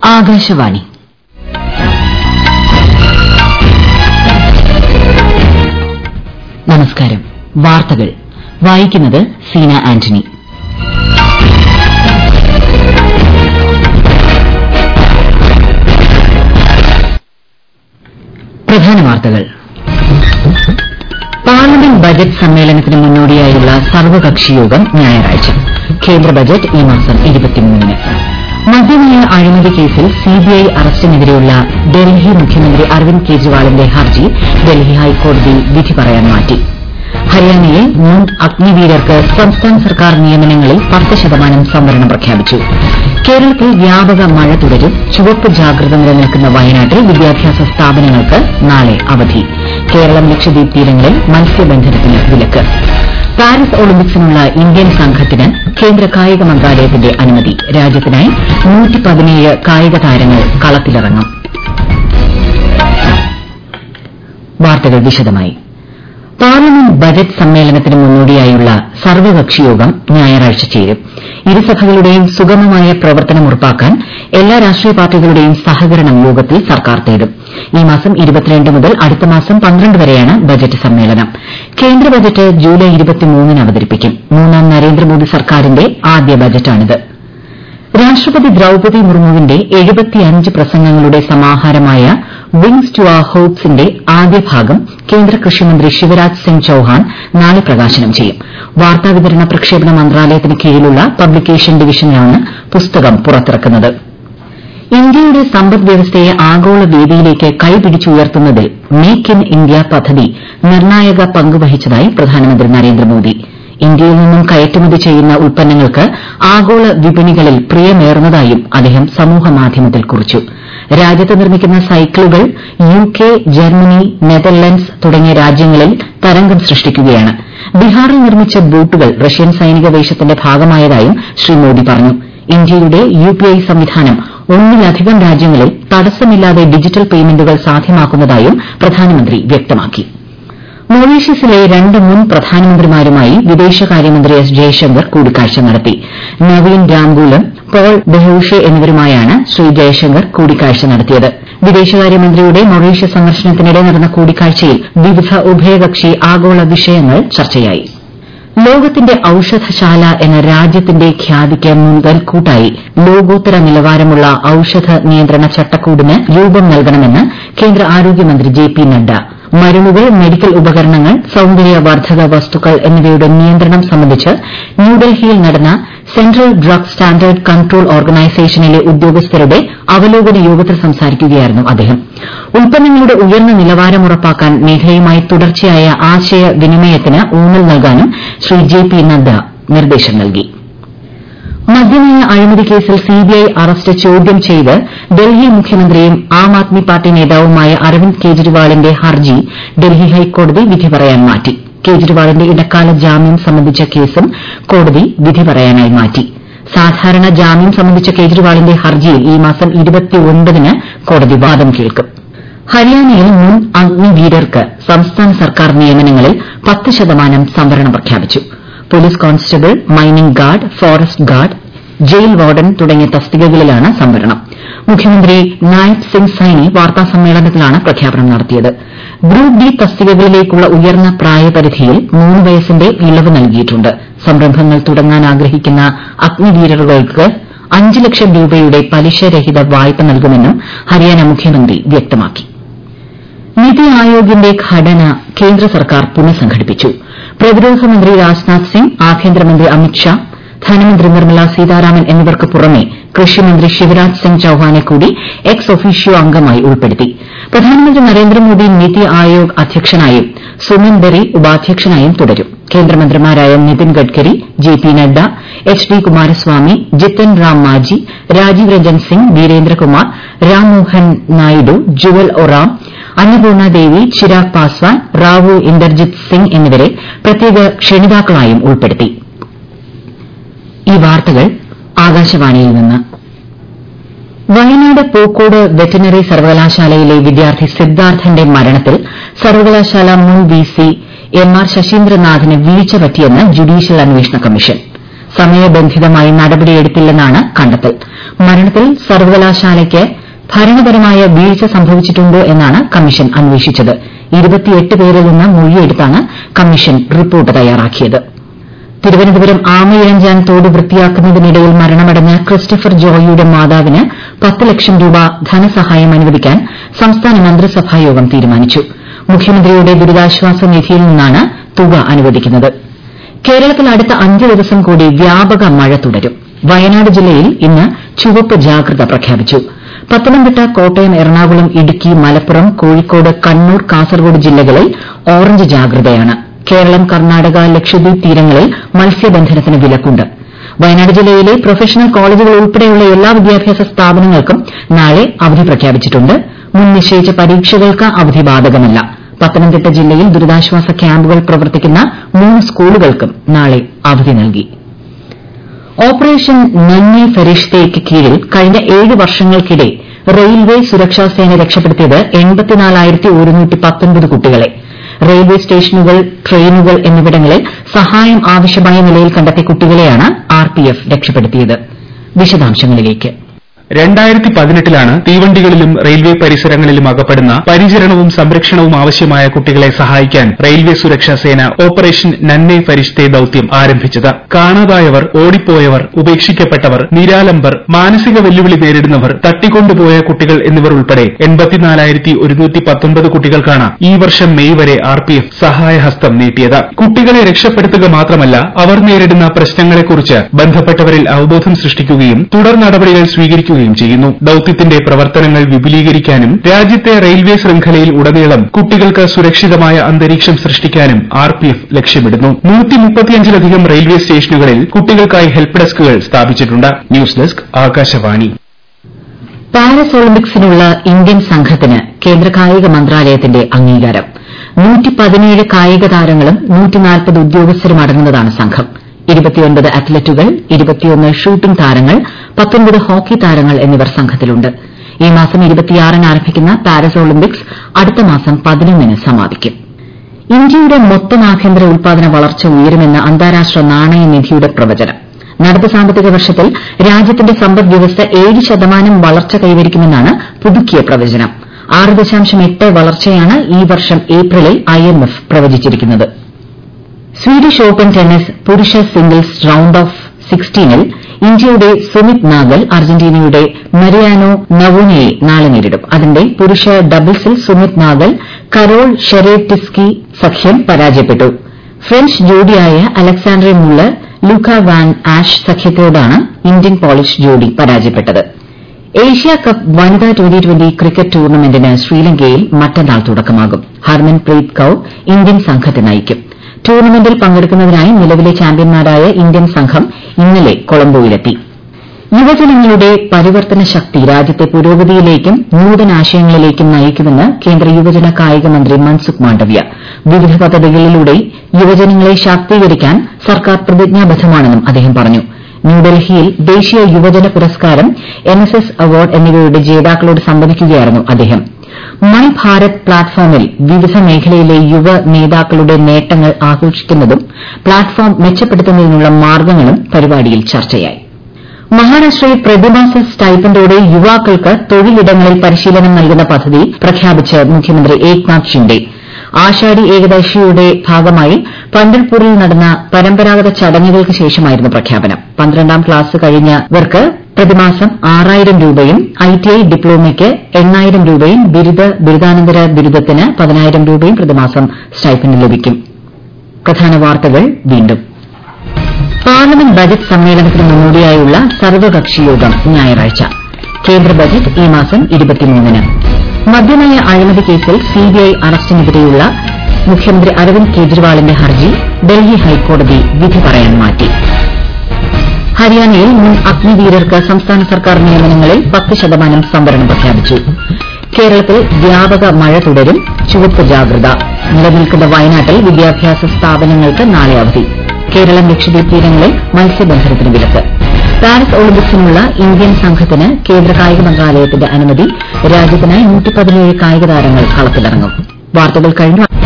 ആകാശവാണി നമസ്കാരം വാർത്തകൾ വായിക്കുന്നത് സീന ആന്റണി പ്രധാന വാർത്തകൾ പാർലമെന്റ് ബജറ്റ് സമ്മേളനത്തിന് മുന്നോടിയായുള്ള സർവകക്ഷി യോഗം ഞായറാഴ്ച കേന്ദ്ര ബജറ്റ് ഈ മാസം ന് മദ്യനയ അഴിമതി കേസിൽ സിബിഐ അറസ്റ്റിനെതിരെയുള്ള ഡൽഹി മുഖ്യമന്ത്രി അരവിന്ദ് കെജ്രിവാളിന്റെ ഹർജി ഡൽഹി ഹൈക്കോടതി വിധി പറയാൻ മാറ്റി ഹരിയാനയിൽ മുൻ അഗ്നിവീരർക്ക് സംസ്ഥാന സർക്കാർ നിയമനങ്ങളിൽ പത്ത് ശതമാനം സംവരണം പ്രഖ്യാപിച്ചു കേരളത്തിൽ വ്യാപക മഴ തുടരും ചുവപ്പ് ജാഗ്രത നിലനിൽക്കുന്ന വയനാട്ടിൽ വിദ്യാഭ്യാസ സ്ഥാപനങ്ങൾക്ക് നാളെ അവധി കേരളം ലക്ഷദ്വീപ് തീരങ്ങളിൽ മത്സ്യബന്ധനത്തിന് വിലക്ക് പാരീസ് ഒളിമ്പിക്സിനുള്ള ഇന്ത്യൻ സംഘത്തിന് കേന്ദ്ര കായിക മന്ത്രാലയത്തിന്റെ അനുമതി രാജ്യത്തിനായി കായിക താരങ്ങൾ കളത്തിലിറങ്ങും വാർത്തകൾ വിശദമായി പാർലമെന്റ് ബജറ്റ് സമ്മേളനത്തിന് മുന്നോടിയായുള്ള സർവകക്ഷി യോഗം ഞായറാഴ്ച ചേരും ഇരുസഭകളുടെയും സുഗമമായ പ്രവർത്തനം ഉറപ്പാക്കാൻ എല്ലാ രാഷ്ട്രീയ പാർട്ടികളുടെയും സഹകരണം യോഗത്തിൽ സർക്കാർ തേടും ഈ മാസം മുതൽ അടുത്ത മാസം വരെയാണ് ബജറ്റ് സമ്മേളനം കേന്ദ്ര ബജറ്റ് ജൂലൈ ന് അവതരിപ്പിക്കും മൂന്നാം നരേന്ദ്രമോദി സർക്കാരിന്റെ ആദ്യ ബജറ്റാണിത് രാഷ്ട്രപതി ദ്രൌപതി മുർമുവിന്റെ പ്രസംഗങ്ങളുടെ സമാഹാരമായ വിങ്സ് ടു അവർ ഹോപ്സിന്റെ ആദ്യ ഭാഗം കേന്ദ്ര കൃഷിമന്ത്രി ശിവരാജ് സിംഗ് ചൌഹാൻ നാളെ പ്രകാശനം ചെയ്യും വാർത്താവിതരണ പ്രക്ഷേപണ മന്ത്രാലയത്തിന് കീഴിലുള്ള പബ്ലിക്കേഷൻ ഡിവിഷനാണ് പുസ്തകം പുറത്തിറക്കുന്നത് ഇന്ത്യയുടെ സമ്പദ് വ്യവസ്ഥയെ ആഗോള വേദിയിലേക്ക് കൈപിടിച്ചുയർത്തുന്നതിൽ മേക്ക് ഇൻ ഇന്ത്യ പദ്ധതി നിർണായക പങ്ക് വഹിച്ചതായി പ്രധാനമന്ത്രി നരേന്ദ്രമോദി ഇന്ത്യയിൽ നിന്നും കയറ്റുമതി ചെയ്യുന്ന ഉൽപ്പന്നങ്ങൾക്ക് ആഗോള വിപണികളിൽ പ്രിയമേറുന്നതായും അദ്ദേഹം സമൂഹമാധ്യമത്തിൽ കുറിച്ചു രാജ്യത്ത് നിർമ്മിക്കുന്ന സൈക്കിളുകൾ യുകെ ജർമ്മനി നെതർലൻഡ്സ് തുടങ്ങിയ രാജ്യങ്ങളിൽ തരംഗം സൃഷ്ടിക്കുകയാണ് ബീഹാറിൽ നിർമ്മിച്ച ബൂട്ടുകൾ റഷ്യൻ സൈനിക വേഷത്തിന്റെ ഭാഗമായതായും ശ്രീ മോദി പറഞ്ഞു ഇന്ത്യയുടെ യുപിഐ സംവിധാനം ഒന്നിലധികം രാജ്യങ്ങളിൽ തടസ്സമില്ലാതെ ഡിജിറ്റൽ പേയ്മെന്റുകൾ സാധ്യമാക്കുന്നതായും പ്രധാനമന്ത്രി വ്യക്തമാക്കി മൊറീഷ്യസിലെ രണ്ട് മുൻ പ്രധാനമന്ത്രിമാരുമായി വിദേശകാര്യമന്ത്രി എസ് ജയശങ്കർ കൂടിക്കാഴ്ച നടത്തി നവീൻ രാംഗൂലം പോൾ ബെഹൌഷെ എന്നിവരുമായാണ് ശ്രീ ജയശങ്കർ കൂടിക്കാഴ്ച നടത്തിയത് വിദേശകാര്യമന്ത്രിയുടെ മൊറീഷ്യസ് സന്ദർശനത്തിനിടെ നടന്ന കൂടിക്കാഴ്ചയിൽ വിവിധ ഉഭയകക്ഷി ആഗോള വിഷയങ്ങൾ ചർച്ചയായി ലോകത്തിന്റെ ഔഷധശാല എന്ന രാജ്യത്തിന്റെ ഖ്യാതിക്ക് മുതൽക്കൂട്ടായി ലോകോത്തര നിലവാരമുള്ള ഔഷധ നിയന്ത്രണ ചട്ടക്കൂടിന് രൂപം നൽകണമെന്ന് കേന്ദ്ര ആരോഗ്യമന്ത്രി ജെ പി നദ്ദ മരുന്നുകൾ മെഡിക്കൽ ഉപകരണങ്ങൾ സൌന്ദര്യവർദ്ധക വസ്തുക്കൾ എന്നിവയുടെ നിയന്ത്രണം സംബന്ധിച്ച് ന്യൂഡൽഹിയിൽ നടന്ന സെൻട്രൽ ഡ്രഗ് സ്റ്റാൻഡേർഡ് കൺട്രോൾ ഓർഗനൈസേഷനിലെ ഉദ്യോഗസ്ഥരുടെ അവലോകന യോഗത്തിൽ സംസാരിക്കുകയായിരുന്നു അദ്ദേഹം ഉൽപ്പന്നങ്ങളുടെ ഉയർന്ന നിലവാരം ഉറപ്പാക്കാൻ മേഖലയുമായി തുടർച്ചയായ ആശയവിനിമയത്തിന് ഊന്നൽ നൽകാനും ശ്രീ ജെ പി നദ്ദ നിർദ്ദേശം നൽകി മദ്യനയ അഴിമതി കേസിൽ സിബിഐ അറസ്റ്റ് ചോദ്യം ചെയ്ത് ഡൽഹി മുഖ്യമന്ത്രിയും ആം ആദ്മി പാർട്ടി നേതാവുമായ അരവിന്ദ് കെജ്രിവാളിന്റെ ഹർജി ഡൽഹി ഹൈക്കോടതി വിധി പറയാൻ മാറ്റി കെജ്രിവാളിന്റെ ഇടക്കാല ജാമ്യം സംബന്ധിച്ച കേസും കോടതി വിധി പറയാനായി മാറ്റി സാധാരണ ജാമ്യം സംബന്ധിച്ച കെജ്രിവാളിന്റെ ഹർജിയിൽ ഈ മാസം ന് കോടതി വാദം കേൾക്കും ഹരിയാനയിൽ മുൻ അഗ്നിവീരർക്ക് സംസ്ഥാന സർക്കാർ നിയമനങ്ങളിൽ പത്ത് ശതമാനം സംവരണം പ്രഖ്യാപിച്ചു police constable mining guard forest guard jail warden തുടങ്ങിയ തസ്തികകളിലാണ് സംവരണം മുഖ്യമന്ത്രി നായബ് സിംഗ് സൈനി വാർത്താസമ്മേളനത്തിലാണ് പ്രഖ്യാപനം നടത്തിയത് ഗ്രൂപ്പ് ഡി തസ്തികകളിലേക്കുള്ള ഉയർന്ന പ്രായപരിധിയിൽ മൂന്ന് വയസ്സിന്റെ ഇളവ് നൽകിയിട്ടുണ്ട് സംരംഭങ്ങൾ തുടങ്ങാൻ ആഗ്രഹിക്കുന്ന അഗ്നിവീരറുകൾക്ക് അഞ്ച് ലക്ഷം രൂപയുടെ പലിശരഹിത വായ്പ നൽകുമെന്നും ഹരിയാന മുഖ്യമന്ത്രി വ്യക്തമാക്കി നിതി ആയോഗിന്റെ ഘടന കേന്ദ്ര സർക്കാർ പുനഃസംഘടിപ്പിച്ചു പ്രതിരോധ മന്ത്രി രാജ്നാഥ് സിംഗ് ആഭ്യന്തരമന്ത്രി അമിത്ഷാ ധനമന്ത്രി നിർമ്മല സീതാരാമൻ എന്നിവർക്ക് പുറമെ കൃഷിമന്ത്രി ശിവരാജ് സിംഗ് ചൌഹാനെ കൂടി എക്സ് ഒഫീഷ്യോ അംഗമായി ഉൾപ്പെടുത്തി പ്രധാനമന്ത്രി നരേന്ദ്രമോദി നിതി ആയോഗ് അധ്യക്ഷനായും സുമൻ ബെറി ഉപാധ്യക്ഷനായും തുടരും കേന്ദ്രമന്ത്രിമാരായ Nitin Gadkari J P Nadda H D Kumaraswamy Jitan Ram Manjhi Rajiv Ranjan Singh Virendra Kumar Rammohan Naidu Jual Oram Annapurna Devi Chirag Paswan Rao Inderjit Singh എന്നിവരെ പ്രത്യേക ക്ഷണിതാക്കളായും ഉൾപ്പെടുത്തി ഈ വാർത്തകൾ ആകാശവാണിയിൽ നിന്ന് വയനാട് പൂക്കോട് വെറ്ററിനറി സർവകലാശാലയിലെ വിദ്യാർത്ഥി സിദ്ധാർത്ഥന്റെ മരണത്തിൽ സർവകലാശാല മുൻ വി സി എം ആർ ശശീന്ദ്രനാഥിന് വീഴ്ച പറ്റിയെന്ന് ജുഡീഷ്യൽ അന്വേഷണ കമ്മീഷൻ സമയബന്ധിതമായി നടപടിയെടുത്തില്ലെന്നാണ് കണ്ടെത്തൽ മരണത്തിൽ സർവകലാശാലയ്ക്ക് ഭരണപരമായ വീഴ്ച സംഭവിച്ചിട്ടുണ്ടോ എന്നാണ് കമ്മീഷൻ അന്വേഷിച്ചത് പേരിൽ നിന്ന് മൊഴിയെടുത്താണ് കമ്മീഷൻ റിപ്പോർട്ട് തയ്യാറാക്കിയത് തിരുവനന്തപുരം ആമയിഴഞ്ചാൻ തോട് വൃത്തിയാക്കുന്നതിനിടയിൽ മരണമടഞ്ഞ ക്രിസ്റ്റഫർ ജോയിയുടെ മാതാവിന് പത്ത് ലക്ഷം രൂപ ധനസഹായം അനുവദിക്കാൻ സംസ്ഥാന മന്ത്രിസഭായോഗം തീരുമാനിച്ചു മുഖ്യമന്ത്രിയുടെ ദുരിതാശ്വാസ നിധിയിൽ നിന്നാണ് തുക അനുവദിക്കുന്നത് കേരളത്തിൽ അടുത്ത അഞ്ച് ദിവസം കൂടി വ്യാപക മഴ തുടരും വയനാട് ജില്ലയിൽ ഇന്ന് ചുവപ്പ് ജാഗ്രത പ്രഖ്യാപിച്ചു പത്തനംതിട്ട കോട്ടയം എറണാകുളം ഇടുക്കി മലപ്പുറം കോഴിക്കോട് കണ്ണൂർ കാസർഗോഡ് ജില്ലകളിൽ ഓറഞ്ച് ജാഗ്രതയാണ് കേരളം കർണാടക ലക്ഷദ്വീപ് തീരങ്ങളിൽ മത്സ്യബന്ധനത്തിന് വിലക്കുണ്ട് വയനാട് ജില്ലയിലെ പ്രൊഫഷണൽ കോളേജുകൾ ഉൾപ്പെടെയുള്ള എല്ലാ വിദ്യാഭ്യാസ സ്ഥാപനങ്ങൾക്കും നാളെ അവധി പ്രഖ്യാപിച്ചിട്ടുണ്ട് മുൻ നിശ്ചയിച്ച പരീക്ഷകൾക്ക് അവധി ബാധകമല്ല പത്തനംതിട്ട ജില്ലയിൽ ദുരിതാശ്വാസ ക്യാമ്പുകൾ പ്രവർത്തിക്കുന്ന മൂന്ന് സ്കൂളുകൾക്കും നാളെ അവധി നൽകി ഓപ്പറേഷൻ നന്മി ഫരിഷ്തയ്ക്ക് കീഴിൽ കഴിഞ്ഞ ഏഴ് വർഷങ്ങൾക്കിടെ റെയിൽവേ സുരക്ഷാ സേന രക്ഷപ്പെടുത്തിയത് കുട്ടികളെ റെയിൽവേ സ്റ്റേഷനുകൾ ട്രെയിനുകൾ എന്നിവിടങ്ങളിൽ സഹായം ആവശ്യമായ നിലയിൽ കണ്ടെത്തിയ കുട്ടികളെയാണ് ആർപിഎഫ് രക്ഷപ്പെടുത്തിയത് വിശദാംശങ്ങളിലേക്ക് രണ്ടായിരത്തി പതിനെട്ടിലാണ് തീവണ്ടികളിലും റെയിൽവേ പരിസരങ്ങളിലും അകപ്പെടുന്ന പരിചരണവും സംരക്ഷണവും ആവശ്യമായ കുട്ടികളെ സഹായിക്കാൻ റെയിൽവേ സുരക്ഷാ സേന ഓപ്പറേഷൻ നന്നെ ഫരിഷ്തെ ദൌത്യം ആരംഭിച്ചത് കാണാതായവർ ഓടിപ്പോയവർ ഉപേക്ഷിക്കപ്പെട്ടവർ നിരാലംബർ മാനസിക വെല്ലുവിളി നേരിടുന്നവർ തട്ടിക്കൊണ്ടുപോയ കുട്ടികൾ എന്നിവർ ഉൾപ്പെടെ എൺപത്തിനാലായിരത്തി ഒരുന്നൂറ്റി പത്തൊൻപത് കുട്ടികൾക്കാണ് ഈ വർഷം മെയ് വരെ ആർപിഎഫ് സഹായഹസ്തം നീട്ടിയത് കുട്ടികളെ രക്ഷപ്പെടുത്തുക മാത്രമല്ല അവർ നേരിടുന്ന പ്രശ്നങ്ങളെക്കുറിച്ച് ബന്ധപ്പെട്ടവരിൽ അവബോധം സൃഷ്ടിക്കുകയും തുടർ നടപടികൾ സ്വീകരിക്കുകയും ചെയ്യുന്നു ദൌത്യത്തിന്റെ പ്രവർത്തനങ്ങൾ വിപുലീകരിക്കാനും രാജ്യത്തെ റെയിൽവേ ശൃംഖലയിൽ ഉടനീളം കുട്ടികൾക്ക് സുരക്ഷിതമായ അന്തരീക്ഷം സൃഷ്ടിക്കാനും ആർപിഎഫ് ലക്ഷ്യമിടുന്നു നൂറ്റിമുപ്പത്തിയഞ്ചിലധികം റെയിൽവേ സ്റ്റേഷനുകളിൽ കുട്ടികൾക്കായി ഹെൽപ്പ് ഡെസ്കുകൾ സ്ഥാപിച്ചിട്ടുണ്ട് ന്യൂസ് ഡെസ്ക് ആകാശവാണി പാരീസ് ഒളിമ്പിക്സിനുള്ള ഇന്ത്യൻ സംഘത്തിന് കേന്ദ്ര കായിക മന്ത്രാലയത്തിന്റെ അംഗീകാരം കായിക താരങ്ങളും ഉദ്യോഗസ്ഥരും അടങ്ങുന്നതാണ് സംഘം അത്ലറ്റുകൾ ഷൂട്ടിംഗ് താരങ്ങൾ ഹോക്കി താരങ്ങൾ എന്നിവർ സംഘത്തിലുണ്ട് ഈ മാസം ന് ആരംഭിക്കുന്ന പാരീസ് ഒളിമ്പിക്സ് അടുത്ത മാസം പതിനൊന്നിന് സമാപിക്കും ഇന്ത്യയുടെ മൊത്തം ആഭ്യന്തര ഉൽപാദന വളർച്ച ഉയരുമെന്ന് അന്താരാഷ്ട്ര നാണയനിധിയുടെ പ്രവചനം നടപ്പ് സാമ്പത്തിക വർഷത്തിൽ രാജ്യത്തിന്റെ സമ്പദ് വ്യവസ്ഥ ഏഴ് ശതമാനം വളർച്ച കൈവരിക്കുമെന്നാണ് പുതുക്കിയ പ്രവചനം ആറ് ദശാംശം എട്ട് വളർച്ചയാണ് ഈ വർഷം ഏപ്രിലിൽ ഐഎംഎഫ് പ്രവചിച്ചിരിക്കുന്നത് സ്വീഡിഷ് ഓപ്പൺ ടെന്നീസ് പുരുഷ സിംഗിൾസ് റൌണ്ട് ഓഫ് സിക്സ്റ്റീനിൽ ഇന്ത്യയുടെ സുമിത് നാഗൽ അർജന്റീനയുടെ മരിയാനോ നവോനയെ നാളെ നേരിടും അതിനിടെ പുരുഷ ഡബിൾസിൽ സുമിത് നാഗൽ കരോൾ ഷെരേറ്റിസ്കി സഖ്യം പരാജയപ്പെട്ടു ഫ്രഞ്ച് ജോഡിയായ Alexandre Muller Luca Van Assche സഖ്യത്തോടാണ് ഇന്ത്യൻ പോളിഷ് ജോഡി പരാജയപ്പെട്ടത് ഏഷ്യ കപ്പ് വനിതാ ട്വന്റി ട്വന്റി ക്രിക്കറ്റ് ടൂർണമെന്റിന് ശ്രീലങ്കയിൽ മറ്റന്നാൾ തുടക്കമാകും ഹർമൻപ്രീത് കൌർ ഇന്ത്യൻ സംഘത്തെ നയിക്കും ടൂർണമെന്റിൽ പങ്കെടുക്കുന്നതിനായി നിലവിലെ ചാമ്പ്യന്മാരായ ഇന്ത്യൻ സംഘം ഇന്നലെ കൊളംബോയിലെത്തി യുവജനങ്ങളുടെ പരിവർത്തന ശക്തി രാജ്യത്തെ പുരോഗതിയിലേക്കും നൂതനാശയങ്ങളിലേക്കും നയിക്കുമെന്ന് കേന്ദ്ര യുവജന കായിക മന്ത്രി മൻസുഖ് മാണ്ഡവ്യ വിവിധ പദ്ധതികളിലൂടെ യുവജനങ്ങളെ ശാക്തീകരിക്കാൻ സർക്കാർ പ്രതിജ്ഞാബദ്ധമാണെന്നും അദ്ദേഹം പറഞ്ഞു ന്യൂഡൽഹിയിൽ ദേശീയ യുവജന പുരസ്കാരം എൻഎസ്എസ് അവാർഡ് എന്നിവയുടെ ജേതാക്കളോട് സംവദിക്കുകയായിരുന്നു അദ്ദേഹം മൈ ഭാരത് പ്ലാറ്റ്ഫോമിൽ വിവിധ മേഖലയിലെ യുവ നേതാക്കളുടെ നേട്ടങ്ങൾ ആഘോഷിക്കുന്നതും പ്ലാറ്റ്ഫോം മെച്ചപ്പെടുത്തുന്നതിനുള്ള മാർഗ്ഗങ്ങളും പരിപാടിയിൽ ചർച്ചയായി മഹാരാഷ്ട്രയിൽ പ്രതിമാസ സ്റ്റൈപ്പൻഡോടെ യുവാക്കൾക്ക് തൊഴിലിടങ്ങളിൽ പരിശീലനം നൽകുന്ന പദ്ധതി പ്രഖ്യാപിച്ച് മുഖ്യമന്ത്രി ഏക്നാഥ് ഷിൻഡെ ആഷാഢി ഏകദശിയുടെ ഭാഗമായി പന്തൽപൂരിൽ നടന്ന പരമ്പരാഗത ചടങ്ങുകൾക്ക് ശേഷമായിരുന്നു പ്രഖ്യാപനം പന്ത്രണ്ടാം ക്ലാസ് കഴിഞ്ഞവർക്ക് പ്രതിമാസം ആറായിരം രൂപയും ഐടിഐ ഡിപ്ലോമയ്ക്ക് എണ്ണായിരം രൂപയും ബിരുദ ബിരുദാനന്തര ബിരുദത്തിന് പതിനായിരം രൂപയും പ്രതിമാസം സ്റ്റൈപ്പൻഡ് ലഭിക്കും പ്രധാന വാർത്തകൾ വീണ്ടും പാർലമെന്റ് ബജറ്റ് സമ്മേളനത്തിന് മുന്നോടിയായുള്ള സർവകക്ഷി യോഗം ഞായറാഴ്ച കേന്ദ്ര ബജറ്റ് ഈ മാസം ന് മദ്യനയ അഴിമതി കേസിൽ സിബിഐ അറസ്റ്റിനെതിരെയുള്ള മുഖ്യമന്ത്രി അരവിന്ദ് കെജ്രിവാളിന്റെ ഹർജി ഡൽഹി ഹൈക്കോടതി വിധി പറയാൻ മാറ്റി ഹരിയാനയിൽ മുൻ അഗ്നിവീരർക്ക് സംസ്ഥാന സർക്കാർ നിയമനങ്ങളിൽ പത്ത് ശതമാനം സംവരണം പ്രഖ്യാപിച്ചു കേരളത്തിൽ വ്യാപക മഴ തുടരും ചുവപ്പ് ജാഗ്രത നിലനിൽക്കുന്ന വയനാട്ടിൽ വിദ്യാഭ്യാസ സ്ഥാപനങ്ങൾക്ക് നാളെ അവധി കേരളം ലക്ഷദ്വീപ് തീരങ്ങളിൽ മത്സ്യബന്ധനത്തിന് വിലക്ക് പാരീസ് ഒളിമ്പിക്സിനുള്ള ഇന്ത്യൻ സംഘത്തിന് കേന്ദ്ര കായിക മന്ത്രാലയത്തിന്റെ അനുമതി രാജ്യത്തിനായി കായിക താരങ്ങൾ കളത്തിലിറങ്ങും വാർത്തകൾ കഴിഞ്ഞു